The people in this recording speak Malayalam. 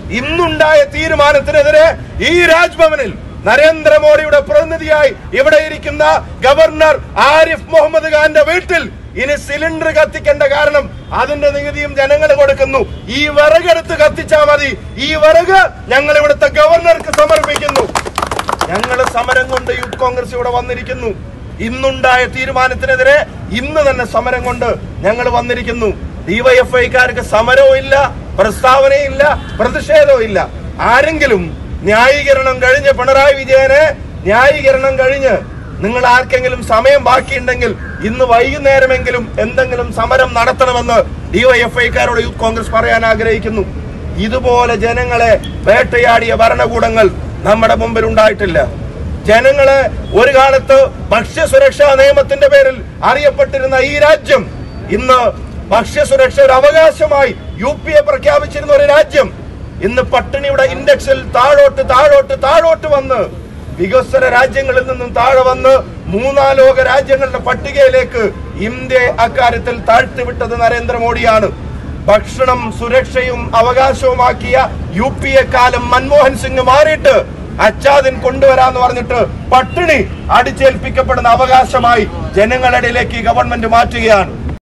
ഇന്നുണ്ടായ തീരുമാനത്തിനെതിരെ ഈ രാജ്ഭവനിൽ നരേന്ദ്രമോദിയുടെ പ്രതിനിധിയായി ഇവിടെ ഇരിക്കുന്ന ഗവർണർ ആരിഫ് മുഹമ്മദ് ഖാന്റെ വീട്ടിൽ ഇനി സിലിണ്ടർ കത്തിക്കേണ്ട കാരണം അതിന്റെ നികുതിയും ജനങ്ങൾ കൊടുക്കുന്നു ഈ വിറകെടുത്ത് കത്തിച്ചാ മതി ഈ വിറക് ഞങ്ങൾ ഇവിടുത്തെ ഗവർണർക്ക് സമർപ്പിക്കുന്നു ഞങ്ങൾ സമരം കൊണ്ട് യൂത്ത് കോൺഗ്രസ് ഇവിടെ വന്നിരിക്കുന്നു ഇന്നുണ്ടായ തീരുമാനത്തിനെതിരെ ഇന്ന് തന്നെ സമരം കൊണ്ട് ഞങ്ങൾ വന്നിരിക്കുന്നു ഡിവൈഎഫ്ഐക്കാർക്ക് സമരവും ഇല്ല പ്രസ്താവനയും ഇല്ല പ്രതിഷേധവും ഇല്ല ആരെങ്കിലും ന്യായീകരണം കഴിഞ്ഞ് പിണറായി വിജയനെ ന്യായീകരണം കഴിഞ്ഞ് നിങ്ങൾ ആർക്കെങ്കിലും സമയം ബാക്കിയുണ്ടെങ്കിൽ ഇന്ന് വൈകുന്നേരമെങ്കിലും എന്തെങ്കിലും സമരം നടത്തണമെന്ന് ഡിവൈഎഫ്ഐക്കാരോട് യൂത്ത് കോൺഗ്രസ് പറയാൻ ആഗ്രഹിക്കുന്നു ഇതുപോലെ ജനങ്ങളെ വേട്ടയാടിയ ഭരണകൂടങ്ങൾ നമ്മുടെ മുമ്പിൽ ഉണ്ടായിട്ടില്ല ജനങ്ങളെ ഒരു കാലത്ത് ഭക്ഷ്യസുരക്ഷാ നിയമത്തിന്റെ പേരിൽ അറിയപ്പെട്ടിരുന്ന ഈ രാജ്യം ഇന്ന് ഭക്ഷ്യസുരക്ഷ ഒരു അവകാശമായി യു പി എ പ്രഖ്യാപിച്ചിരുന്ന ഒരു രാജ്യം ഇന്ന് പട്ടിണിയുടെ ഇൻഡെക്സിൽ താഴോട്ട് താഴോട്ട് താഴോട്ട് വന്ന് വികസ്വര രാജ്യങ്ങളിൽ നിന്നും താഴെ വന്ന് മൂന്നാം ലോക രാജ്യങ്ങളുടെ പട്ടികയിലേക്ക് ഇന്ത്യ അക്കാര്യത്തിൽ താഴ്ത്തിവിട്ടത് നരേന്ദ്രമോദിയാണ് ഭക്ഷണം സുരക്ഷയും അവകാശവുമാക്കിയ യു പി എ കാലം മൻമോഹൻ സിംഗ് മാറിയിട്ട് അച്ചാദിൻ കൊണ്ടുവരാന്ന് പറഞ്ഞിട്ട് പട്ടിണി അടിച്ചേൽപ്പിക്കപ്പെടുന്ന അവകാശമായി ജനങ്ങളുടെ ഇടയിലേക്ക് ഈ ഗവൺമെന്റ് മാറ്റുകയാണ്